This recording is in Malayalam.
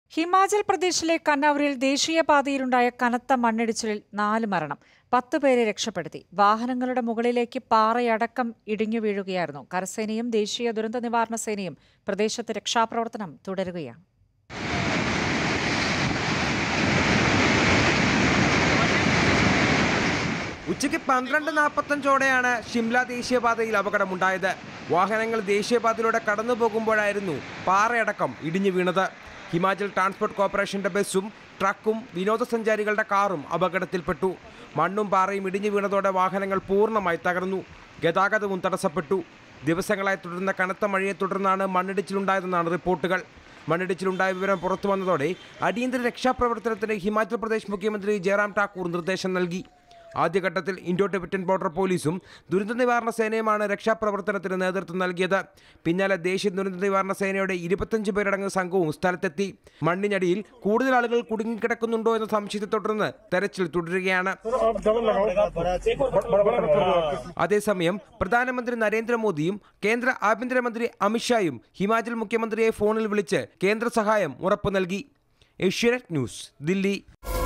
ഹിമാചൽ പ്രദേശിലെ കന്നൌരിൽ ദേശീയപാതയിലുണ്ടായ കനത്ത മണ്ണിടിച്ചിലിൽ നാല് മരണം പത്ത് പേരെ രക്ഷപ്പെടുത്തി വാഹനങ്ങളുടെ മുകളിലേക്ക് പാറയടക്കം ഇടിഞ്ഞു വീഴുകയായിരുന്നു കരസേനയും ദേശീയ ദുരന്ത നിവാരണ സേനയും പ്രദേശത്ത് രക്ഷാപ്രവർത്തനം തുടരുകയാണ് ഉച്ചയ്ക്ക് പന്ത്രണ്ട് നാൽപ്പത്തഞ്ചോടെയാണ് ഷിംല ദേശീയപാതയിൽ അപകടമുണ്ടായത് വാഹനങ്ങൾ ദേശീയപാതയിലൂടെ കടന്നു പോകുമ്പോഴായിരുന്നു പാറയടക്കം ഇടിഞ്ഞു വീണത് ഹിമാചൽ ട്രാൻസ്പോർട്ട് കോർപ്പറേഷന്റെ ബസ്സും ട്രക്കും വിനോദസഞ്ചാരികളുടെ കാറും അപകടത്തിൽപ്പെട്ടു മണ്ണും പാറയും ഇടിഞ്ഞു വീണതോടെ വാഹനങ്ങൾ പൂർണ്ണമായി തകർന്നു ഗതാഗതവും തടസ്സപ്പെട്ടു ദിവസങ്ങളായി തുടരുന്ന കനത്ത മഴയെ തുടർന്നാണ് മണ്ണിടിച്ചിലുണ്ടായതെന്നാണ് റിപ്പോർട്ടുകൾ മണ്ണിടിച്ചിലുണ്ടായ വിവരം പുറത്തു വന്നതോടെ അടിയന്തര രക്ഷാപ്രവർത്തനത്തിന് ഹിമാചൽ പ്രദേശ് മുഖ്യമന്ത്രി ജയറാം ഠാക്കൂർ നിർദ്ദേശം നൽകി ആദ്യഘട്ടത്തിൽ ഇൻഡോ ടിബറ്റൻ ബോർഡർ പോലീസും ദുരന്ത നിവാരണ സേനയുമാണ് രക്ഷാപ്രവർത്തനത്തിന് നേതൃത്വം നൽകിയത് പിന്നാലെ ദേശീയ ദുരന്ത നിവാരണ സേനയുടെ ഇരുപത്തഞ്ച് പേരടങ്ങുന്ന സംഘവും സ്ഥലത്തെത്തി മണ്ണിനടിയിൽ കൂടുതൽ ആളുകൾ കുടുങ്ങിക്കിടക്കുന്നുണ്ടോ എന്ന സംശയത്തെ തുടർന്ന് തെരച്ചിൽ തുടരുകയാണ് അതേസമയം പ്രധാനമന്ത്രി നരേന്ദ്രമോദിയും കേന്ദ്ര ആഭ്യന്തരമന്ത്രി അമിത്ഷായും ഹിമാചൽ മുഖ്യമന്ത്രിയെ ഫോണിൽ വിളിച്ച് കേന്ദ്ര സഹായം ഉറപ്പു നൽകി ഏഷ്യാനെറ്റ് ന്യൂസ് ദില്ലി